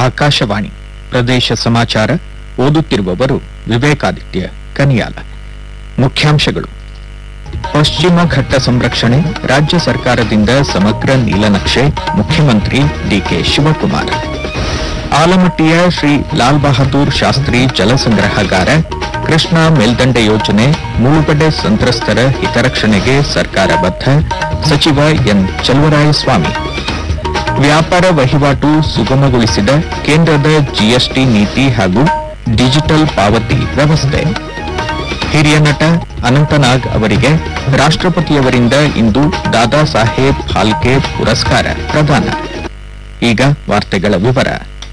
ಆಕಾಶವಾಣಿ ಪ್ರದೇಶ ಸಮಾಚಾರ ಓದುತ್ತಿರುವವರು ವಿವೇಕಾದಿತ್ಯ ಕನಿಯಾಲ ಮುಖ್ಯಾಂಶಗಳು ಪಶ್ಚಿಮ ಘಟ್ಟ ಸಂರಕ್ಷಣೆ ರಾಜ್ಯ ಸರ್ಕಾರದಿಂದ ಸಮಗ್ರ ನೀಲನಕ್ಷೆ ಮುಖ್ಯಮಂತ್ರಿ ಡಿಕೆ ಶಿವಕುಮಾರ್ ಆಲಮಟ್ಟಿಯ ಶ್ರೀ ಲಾಲ್ ಬಹದ್ದೂರ್ ಶಾಸ್ತ್ರಿ ಜಲಸಂಗ್ರಹಗಾರ ಕೃಷ್ಣಾ ಮೇಲ್ದಂಡೆ ಯೋಜನೆ ಮುಳುಗಡೆ ಸಂತ್ರಸ್ತರ ಹಿತರಕ್ಷಣೆಗೆ ಸರ್ಕಾರ ಬದ್ಧ ಸಚಿವ ಎನ್ ಚಲುವರಾಯಸ್ವಾಮಿ ವ್ಯಾಪಾರ ವಹಿವಾಟು ಸುಗಮಗೊಳಿಸಿದ ಕೇಂದ್ರದ ಜಿಎಸ್ಟಿ ನೀತಿ ಹಾಗೂ ಡಿಜಿಟಲ್ ಪಾವತಿ ವ್ಯವಸ್ಥೆ ಹಿರಿಯ ನಟ ಅನಂತನಾಗ್ ಅವರಿಗೆ ರಾಷ್ಟ್ರಪತಿಯವರಿಂದ ಇಂದು ದಾದಾ ಸಾಹೇಬ್ ಫಾಲ್ಕೆ ಪುರಸ್ಕಾರ ಪ್ರದಾನ ಈಗ ವಾರ್ತೆಗಳ ವಿವರ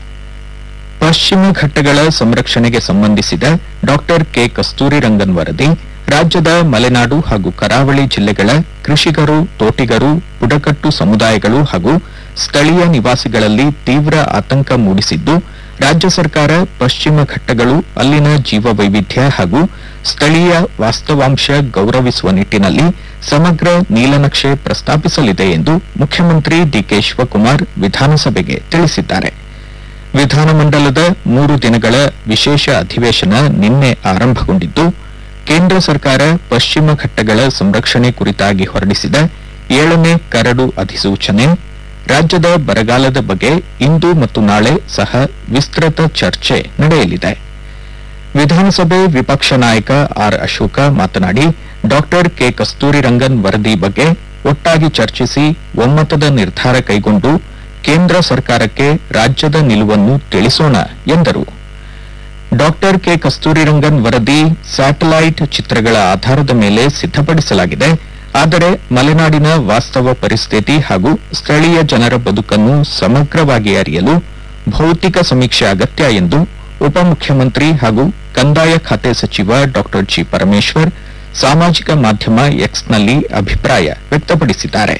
ಪಶ್ಚಿಮ ಘಟ್ಟಗಳ ಸಂರಕ್ಷಣೆಗೆ ಸಂಬಂಧಿಸಿದ ಡಾಕ್ಟರ್ ಕೆ ಕಸ್ತೂರಿ ರಂಗನ್ ವರದಿ ರಾಜ್ಯದ ಮಲೆನಾಡು ಹಾಗೂ ಕರಾವಳಿ ಜಿಲ್ಲೆಗಳ ಕೃಷಿಕರು ತೋಟಿಗರು ಬುಡಕಟ್ಟು ಸಮುದಾಯಗಳು ಹಾಗೂ ಸ್ಥಳೀಯ ನಿವಾಸಿಗಳಲ್ಲಿ ತೀವ್ರ ಆತಂಕ ಮೂಡಿಸಿದ್ದು ರಾಜ್ಯ ಸರ್ಕಾರ ಪಶ್ಚಿಮ ಘಟ್ಟಗಳು ಅಲ್ಲಿನ ಜೀವ ವೈವಿಧ್ಯ ಹಾಗೂ ಸ್ಥಳೀಯ ವಾಸ್ತವಾಂಶ ಗೌರವಿಸುವ ನಿಟ್ಟಿನಲ್ಲಿ ಸಮಗ್ರ ನೀಲನಕ್ಷೆ ಪ್ರಸ್ತಾಪಿಸಲಿದೆ ಎಂದು ಮುಖ್ಯಮಂತ್ರಿ ಡಿಕೆ ಶಿವಕುಮಾರ್ ವಿಧಾನಸಭೆಗೆ ತಿಳಿಸಿದ್ದಾರೆ ವಿಧಾನಮಂಡಲದ ಮೂರು ದಿನಗಳ ವಿಶೇಷ ಅಧಿವೇಶನ ನಿನ್ನೆ ಆರಂಭಗೊಂಡಿದ್ದು ಕೇಂದ್ರ ಸರ್ಕಾರ ಪಶ್ಚಿಮ ಘಟ್ಟಗಳ ಸಂರಕ್ಷಣೆ ಕುರಿತಾಗಿ ಹೊರಡಿಸಿದ ಏಳನೇ ಕರಡು ಅಧಿಸೂಚನೆ ರಾಜ್ಯದ ಬರಗಾಲದ ಬಗ್ಗೆ ಇಂದು ಮತ್ತು ನಾಳೆ ಸಹ ವಿಸ್ತೃತ ಚರ್ಚೆ ನಡೆಯಲಿದೆ ವಿಧಾನಸಭೆ ವಿಪಕ್ಷ ನಾಯಕ ಆರ್ ಅಶೋಕ ಮಾತನಾಡಿ ಡಾಕ್ಟರ್ ಕೆ ಕಸ್ತೂರಿ ರಂಗನ್ ವರದಿ ಬಗ್ಗೆ ಒಟ್ಟಾಗಿ ಚರ್ಚಿಸಿ ಒಮ್ಮತದ ನಿರ್ಧಾರ ಕೈಗೊಂಡು ಕೇಂದ್ರ ಸರ್ಕಾರಕ್ಕೆ ರಾಜ್ಯದ ನಿಲುವನ್ನು ತಿಳಿಸೋಣ ಎಂದರು ಡಾಕ್ಟರ್ ಕೆ ಕಸ್ತೂರಿರಂಗನ್ ವರದಿ ಸ್ಯಾಟಲೈಟ್ ಚಿತ್ರಗಳ ಆಧಾರದ ಮೇಲೆ ಸಿದ್ಧಪಡಿಸಲಾಗಿದೆ ಆದರೆ ಮಲೆನಾಡಿನ ವಾಸ್ತವ ಪರಿಸ್ಥಿತಿ ಹಾಗೂ ಸ್ಥಳೀಯ ಜನರ ಬದುಕನ್ನು ಸಮಗ್ರವಾಗಿ ಅರಿಯಲು ಭೌತಿಕ ಸಮೀಕ್ಷೆ ಅಗತ್ಯ ಎಂದು ಉಪಮುಖ್ಯಮಂತ್ರಿ ಹಾಗೂ ಕಂದಾಯ ಖಾತೆ ಸಚಿವ ಡಾಕ್ಟರ್ ಜಿ ಪರಮೇಶ್ವರ್ ಸಾಮಾಜಿಕ ಮಾಧ್ಯಮ ಎಕ್ಸ್ನಲ್ಲಿ ಅಭಿಪ್ರಾಯ ವ್ಯಕ್ತಪಡಿಸಿದ್ದಾರೆ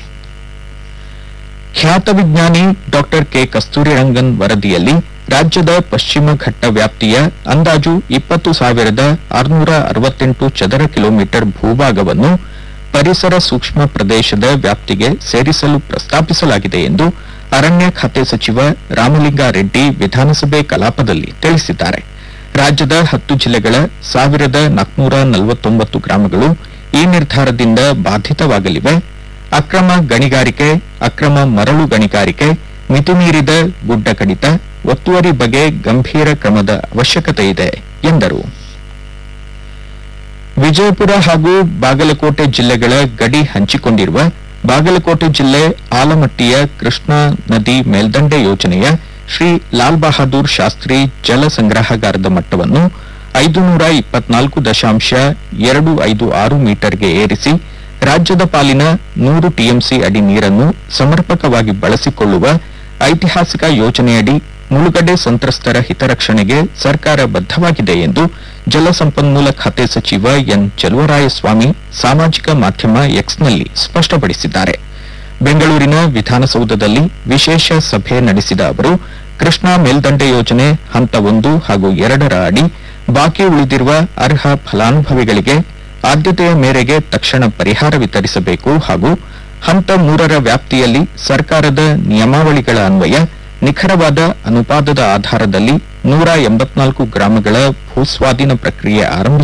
ಖ್ಯಾತ ವಿಜ್ಞಾನಿ ಡಾಕ್ಟರ್ ಕೆ ಕಸ್ತೂರಿರಂಗನ್ ವರದಿಯಲ್ಲಿ ರಾಜ್ಯದ ಪಶ್ಚಿಮ ಘಟ್ಟ ವ್ಯಾಪ್ತಿಯ ಅಂದಾಜು ಇಪ್ಪತ್ತು ಸಾವಿರದ ಆರುನೂರ ಅರವತ್ತೆಂಟು ಚದರ ಕಿಲೋಮೀಟರ್ ಭೂಭಾಗವನ್ನು ಪರಿಸರ ಸೂಕ್ಷ್ಮ ಪ್ರದೇಶದ ವ್ಯಾಪ್ತಿಗೆ ಸೇರಿಸಲು ಪ್ರಸ್ತಾಪಿಸಲಾಗಿದೆ ಎಂದು ಅರಣ್ಯ ಖಾತೆ ಸಚಿವ ರಾಮಲಿಂಗಾರೆಡ್ಡಿ ವಿಧಾನಸಭೆ ಕಲಾಪದಲ್ಲಿ ತಿಳಿಸಿದ್ದಾರೆ ರಾಜ್ಯದ ಹತ್ತು ಜಿಲ್ಲೆಗಳ ಸಾವಿರದ ನಾಲ್ಕುನೂರ ನಲವತ್ತೊಂಬತ್ತು ಗ್ರಾಮಗಳು ಈ ನಿರ್ಧಾರದಿಂದ ಬಾಧಿತವಾಗಲಿವೆ ಅಕ್ರಮ ಗಣಿಗಾರಿಕೆ ಅಕ್ರಮ ಮರಳು ಗಣಿಗಾರಿಕೆ ಮಿತಿಮೀರಿದ ಗುಡ್ಡ ಕಡಿತ ಒತ್ತುವರಿ ಬಗ್ಗೆ ಗಂಭೀರ ಕ್ರಮದ ಅವಶ್ಯಕತೆ ಇದೆ ಎಂದರು ವಿಜಯಪುರ ಹಾಗೂ ಬಾಗಲಕೋಟೆ ಜಿಲ್ಲೆಗಳ ಗಡಿ ಹಂಚಿಕೊಂಡಿರುವ ಬಾಗಲಕೋಟೆ ಜಿಲ್ಲೆ ಆಲಮಟ್ಟಿಯ ಕೃಷ್ಣಾ ನದಿ ಮೇಲ್ದಂಡೆ ಯೋಜನೆಯ ಶ್ರೀ ಲಾಲ್ ಬಹದ್ದೂರ್ ಶಾಸ್ತ್ರಿ ಜಲ ಸಂಗ್ರಹಗಾರದ ಮಟ್ಟವನ್ನು ಐದು ನೂರ ಇಪ್ಪತ್ನಾಲ್ಕು ದಶಾಂಶ ಎರಡು ಐದು ಆರು ಮೀಟರ್ಗೆ ಏರಿಸಿ ರಾಜ್ಯದ ಪಾಲಿನ ನೂರು ಟಿಎಂಸಿ ಅಡಿ ನೀರನ್ನು ಸಮರ್ಪಕವಾಗಿ ಬಳಸಿಕೊಳ್ಳುವ ಐತಿಹಾಸಿಕ ಯೋಜನೆಯಡಿ ಮುಳುಗಡೆ ಸಂತ್ರಸ್ತರ ಹಿತರಕ್ಷಣೆಗೆ ಸರ್ಕಾರ ಬದ್ಧವಾಗಿದೆ ಎಂದು ಜಲಸಂಪನ್ಮೂಲ ಖಾತೆ ಸಚಿವ ಎನ್ ಚಲುವರಾಯಸ್ವಾಮಿ ಸಾಮಾಜಿಕ ಮಾಧ್ಯಮ ಎಕ್ಸ್ನಲ್ಲಿ ಸ್ಪಷ್ಟಪಡಿಸಿದ್ದಾರೆ ಬೆಂಗಳೂರಿನ ವಿಧಾನಸೌಧದಲ್ಲಿ ವಿಶೇಷ ಸಭೆ ನಡೆಸಿದ ಅವರು ಕೃಷ್ಣಾ ಮೇಲ್ದಂಡೆ ಯೋಜನೆ ಹಂತ ಒಂದು ಹಾಗೂ ಎರಡರ ಅಡಿ ಬಾಕಿ ಉಳಿದಿರುವ ಅರ್ಹ ಫಲಾನುಭವಿಗಳಿಗೆ ಆದ್ಯತೆಯ ಮೇರೆಗೆ ತಕ್ಷಣ ಪರಿಹಾರ ವಿತರಿಸಬೇಕು ಹಾಗೂ ಹಂತ ಮೂರರ ವ್ಯಾಪ್ತಿಯಲ್ಲಿ ಸರ್ಕಾರದ ನಿಯಮಾವಳಿಗಳ ಅನ್ವಯ ನಿಖರವಾದ ಅನುಪಾತದ ಆಧಾರದಲ್ಲಿ ನೂರ ಎಂಬತ್ನಾಲ್ಕು ಗ್ರಾಮಗಳ ಭೂಸ್ವಾಧೀನ ಪ್ರಕ್ರಿಯೆ ಆರಂಭಿಸ